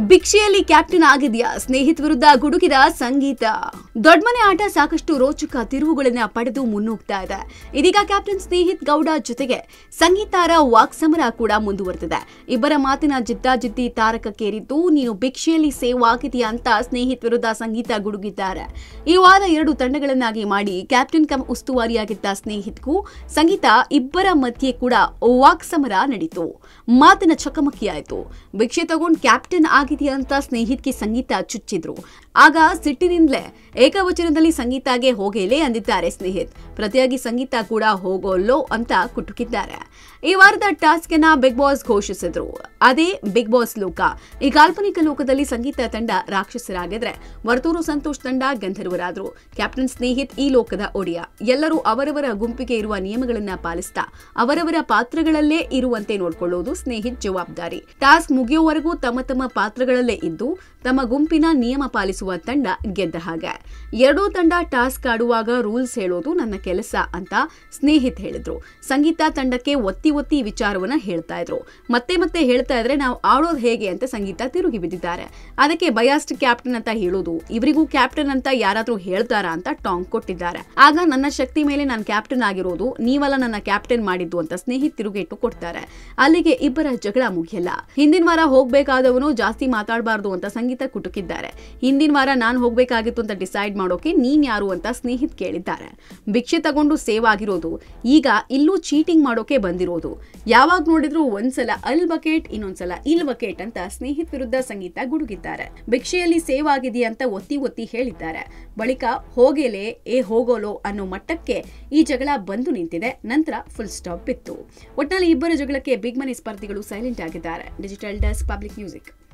ಭಿಕ್ಷೆಯಲ್ಲಿ captain ಆಗಿದೆಯಾ ಸ್ನೇಹಿತ ವಿರುದ್ಧ ಗುಡುಗಿದ ಸಂಗೀತ ದೊಡ್ಡಮನೆ ಆಟ ಸಾಕಷ್ಟು ರೋಚಕ ತಿರುವುಗಳನ್ನ ಪಡೆದು ಮುನ್ನುಗ್ತಾ ಇದೆ ಇದೀಗ ಕ್ಯಾಪ್ಟನ್ ಸ್ನೇಹಿತ್ ಗೌಡ ಜೊತೆಗೆ ಸಂಗೀತಾರ ವಾಕ್ಸಮರ ಕೂಡ ಮುಂದುವರೆದಿದೆ ಇಬ್ಬರ ಮಾತಿನ ಜಿದ್ದಾಜಿದ್ದಿ ತಾರಕಕ್ಕೇರಿದ್ದು ನೀನು ಭಿಕ್ಷೆಯಲ್ಲಿ ಸೇವ್ ಆಗಿದೆಯಾ ಅಂತ ಸ್ನೇಹಿತ್ ವಿರುದ್ಧ ಸಂಗೀತ ಗುಡುಗಿದ್ದಾರೆ ಈ ವಾರ ಎರಡು ತಂಡಗಳನ್ನಾಗಿ ಮಾಡಿ ಕ್ಯಾಪ್ಟನ್ ಕಮ್ ಉಸ್ತುವಾರಿಯಾಗಿದ್ದ ಸ್ನೇಹಿತ್ಗೂ ಸಂಗೀತ ಇಬ್ಬರ ಮಧ್ಯೆ ಕೂಡ ವಾಕ್ಸಮರ ನಡೀತು ಮಾತಿನ ಚಕಮಕಿಯಾಯಿತು ಭಿಕ್ಷೆ ತಗೊಂಡ್ ಕ್ಯಾಪ್ಟನ್ ಆಗಿದೆಯಾ ಅಂತ ಸ್ನೇಹಿತ್ಗೆ ಸಂಗೀತ ಚುಚ್ಚಿದ್ರು ಆಗ ಸಿಟ್ಟಿನಿಂದಲೇ ಏಕವಚನದಲ್ಲಿ ಸಂಗೀತಾಗೆ ಹೋಗೇಲೇ ಅಂದಿದ್ದಾರೆ ಸ್ನೇಹಿತ್ ಪ್ರತಿಯಾಗಿ ಸಂಗೀತ ಕೂಡ ಹೋಗೋಲ್ಲೋ ಅಂತ ಕುಟುಕಿದ್ದಾರೆ ಈ ವಾರದ ಟಾಸ್ಕ್ ಅನ್ನ ಬಿಗ್ ಬಾಸ್ ಘೋಷಿಸಿದ್ರು ಅದೇ ಬಿಗ್ ಬಾಸ್ ಲೋಕ ಈ ಕಾಲ್ಪನಿಕ ಲೋಕದಲ್ಲಿ ಸಂಗೀತ ತಂಡ ರಾಕ್ಷಸರಾಗಿದ್ರೆ ವರ್ತೂರು ಸಂತೋಷ್ ತಂಡ ಗಂಧರ್ವರಾದ್ರು ಕ್ಯಾಪ್ಟನ್ ಸ್ನೇಹಿತ್ ಈ ಲೋಕದ ಒಡೆಯ ಎಲ್ಲರೂ ಅವರವರ ಗುಂಪಿಗೆ ಇರುವ ನಿಯಮಗಳನ್ನ ಪಾಲಿಸ್ತಾ ಅವರವರ ಪಾತ್ರಗಳಲ್ಲೇ ಇರುವಂತೆ ನೋಡ್ಕೊಳ್ಳೋದು ಸ್ನೇಹಿತ್ ಜವಾಬ್ದಾರಿ ಟಾಸ್ಕ್ ಮುಗಿಯುವವರೆಗೂ ತಮ್ಮ ತಮ್ಮ ಪಾತ್ರಗಳಲ್ಲೇ ಇದ್ದು ತಮ್ಮ ಗುಂಪಿನ ನಿಯಮ ಪಾಲಿಸುವ ತಂಡ ಗೆದ್ದ ಹಾಗೆ ಎರಡೂ ತಂಡ ಟಾಸ್ಕ್ ಆಡುವಾಗ ರೂಲ್ಸ್ ಹೇಳೋದು ನನ್ನ ಕೆಲಸ ಅಂತ ಸ್ನೇಹಿತ್ ಹೇಳಿದ್ರು ಸಂಗೀತ ತಂಡಕ್ಕೆ ಒತ್ತಿ ಒತ್ತಿ ವಿಚಾರವನ್ನ ಹೇಳ್ತಾ ಇದ್ರು ಮತ್ತೆ ಮತ್ತೆ ಹೇಳ್ತಾ ಇದ್ರೆ ನಾವು ಆಡೋದು ಹೇಗೆ ಅಂತ ಸಂಗೀತ ತಿರುಗಿ ಬಿದ್ದಿದ್ದಾರೆ ಅದಕ್ಕೆ ಬಯಾಸ್ಟ್ ಕ್ಯಾಪ್ಟನ್ ಅಂತ ಹೇಳೋದು ಇವರಿಗೂ ಕ್ಯಾಪ್ಟನ್ ಅಂತ ಯಾರಾದ್ರೂ ಹೇಳ್ತಾರಾ ಅಂತ ಟಾಂಗ್ ಕೊಟ್ಟಿದ್ದಾರೆ ಆಗ ನನ್ನ ಶಕ್ತಿ ಮೇಲೆ ನಾನು ಕ್ಯಾಪ್ಟನ್ ಆಗಿರೋದು ನೀವಲ್ಲ ನನ್ನ ಕ್ಯಾಪ್ಟನ್ ಮಾಡಿದ್ದು ಅಂತ ಸ್ನೇಹಿತ್ ತಿರುಗೇಟು ಕೊಡ್ತಾರೆ ಅಲ್ಲಿಗೆ ಇಬ್ಬರ ಜಗಳ ಮುಗಿಯಲ್ಲ ಹಿಂದಿನ ವಾರ ಹೋಗ್ಬೇಕಾದವನು ಜಾಸ್ತಿ ಮಾತಾಡಬಾರ್ದು ಅಂತ ಸಂಗೀತ ಕುಟುಕಿದ್ದಾರೆ ಹಿಂದಿನ ವಾರ ನಾನು ಹೋಗ್ಬೇಕಾಗಿತ್ತು ಅಂತ ಡಿಸೈಡ್ ಮಾಡೋಕೆ ನೀನ್ ಯಾರು ಅಂತ ಸ್ನೇಹಿತ್ ಕೇಳಿದ್ದಾರೆ ಭಿಕ್ಷೆ ತಗೊಂಡು ಸೇವ್ ಆಗಿರೋದು ಈಗ ಇಲ್ಲೂ ಚೀಟಿಂಗ್ ಮಾಡೋಕೆ ಬಂದಿರೋದು ಯಾವಾಗ ನೋಡಿದ್ರು ಒಂದ್ಸಲ ಅಲ್ ಬಕೆಟ್ ಇನ್ನೊಂದ್ಸಲ ಇಲ್ ಬಕೆಟ್ ಅಂತ ಸ್ನೇಹಿತ್ ವಿರುದ್ಧ ಸಂಗೀತ ಗುಡುಗಿದ್ದಾರೆ ಭಿಕ್ಷೆಯಲ್ಲಿ ಸೇವ್ ಆಗಿದೆಯಾ ಅಂತ ಒತ್ತಿ ಒತ್ತಿ ಹೇಳಿದ್ದಾರೆ ಬಳಿಕ ಹೋಗೇಲೆ ಏ ಹೋಗೋಲೋ ಅನ್ನೋ ಮಟ್ಟಕ್ಕೆ ಈ ಜಗಳ ಬಂದು ನಿಂತಿದೆ ನಂತರ ಫುಲ್ ಸ್ಟಾಪ್ ಬಿತ್ತು ಒಟ್ನಲ್ಲಿ ಇಬ್ಬರ ಜಗಳಕ್ಕೆ ಬಿಗ್ ಮನಿ ಸ್ಪರ್ಧಿಗಳು ಸೈಲೆಂಟ್ ಆಗಿದ್ದಾರೆ ಡಿಜಿಟಲ್ ಡೆಸ್ಕ್ ಪಬ್ಲಿಕ್ ಮ್ಯೂಸಿಕ್